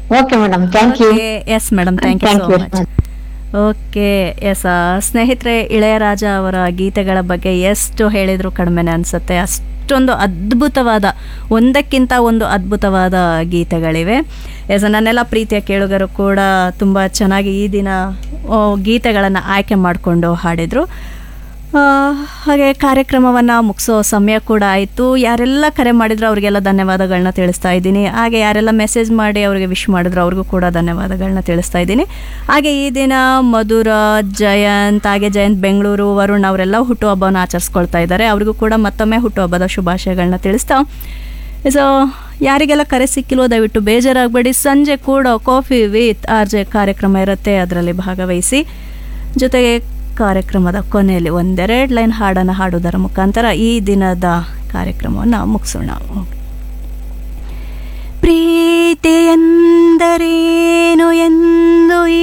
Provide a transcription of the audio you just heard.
Okay madam thank you yes madam thank you Thank so you. Much okay yes ಸ್ನೇಹಿತರೆ ಇಳೆಯರಾಜ ಅವರ ಗೀತೆಗಳ ಬಗ್ಗೆ ಎಷ್ಟು ಹೇಳಿದ್ರು ಕಡಿಮೆನೆ ಅನಿಸುತ್ತೆ ಅಷ್ಟೊಂದು ಅದ್ಭುತವಾದ ಒಂದಕ್ಕಿಂತ ಒಂದು ಅದ್ಭುತವಾದ ಗೀತೆಗಳಿವೆ ಎಸ್ ನನ್ನೆಲ್ಲ ಪ್ರೀತಿಯ ಕೇಳುಗರು ಕೂಡ ತುಂಬ ಚೆನ್ನಾಗಿ ಈ ದಿನ ಗೀತೆಗಳನ್ನು ಆಯ್ಕೆ ಮಾಡಿಕೊಂಡು ಹಾಡಿದರು ಆ, ಹಾಗೆ ಕಾರ್ಯಕ್ರಮವನ್ನು ಮುಗಿಸೋ ಸಮಯ ಕೂಡ ಆಯಿತು ಯಾರೆಲ್ಲ ಕರೆ ಮಾಡಿದ್ರು ಅವರಿಗೆಲ್ಲ ಧನ್ಯವಾದಗಳನ್ನ ತಿಳಿಸ್ತಾ ಇದ್ದೀನಿ ಹಾಗೆ ಯಾರೆಲ್ಲ ಮೆಸೇಜ್ ಮಾಡಿ ಅವರಿಗೆ ವಿಶ್ ಮಾಡಿದ್ರು ಅವ್ರಿಗೂ ಕೂಡ ಧನ್ಯವಾದಗಳನ್ನ ತಿಳಿಸ್ತಾ ಇದ್ದೀನಿ ಹಾಗೆ ಈ ದಿನ ಮಧುರ ಜಯಂತ್ ಹಾಗೆ ಜಯಂತ್ ಬೆಂಗಳೂರು ವರುಣ್ ಅವರೆಲ್ಲ ಹುಟ್ಟುಹಬ್ಬವನ್ನು ಆಚರಿಸ್ಕೊಳ್ತಾ ಇದ್ದಾರೆ ಅವ್ರಿಗೂ ಕೂಡ ಮತ್ತೊಮ್ಮೆ ಹುಟ್ಟುಹಬ್ಬದ ಶುಭಾಶಯಗಳನ್ನ ತಿಳಿಸ್ತಾ ಸೊ ಯಾರಿಗೆಲ್ಲ ಕರೆ ಸಿಕ್ಕಿಲ್ವೋ ದಯವಿಟ್ಟು ಬೇಜಾರಾಗಬೇಡಿ ಸಂಜೆ ಕೂಡ ಕಾಫಿ ವಿತ್ ಆರ್ ಜೆ ಕಾರ್ಯಕ್ರಮ ಇರುತ್ತೆ ಅದರಲ್ಲಿ ಭಾಗವಹಿಸಿ ಜೊತೆಗೆ ಕಾರ್ಯಕ್ರಮದ ಕೊನೆಯಲ್ಲಿ ಒಂದೆರಡು ಲೈನ್ ಹಾಡನ್ನು ಹಾಡುವುದರ ಮುಖಾಂತರ ಈ ದಿನದ ಕಾರ್ಯಕ್ರಮವನ್ನು ಮುಗಿಸೋಣ ಪ್ರೀತಿ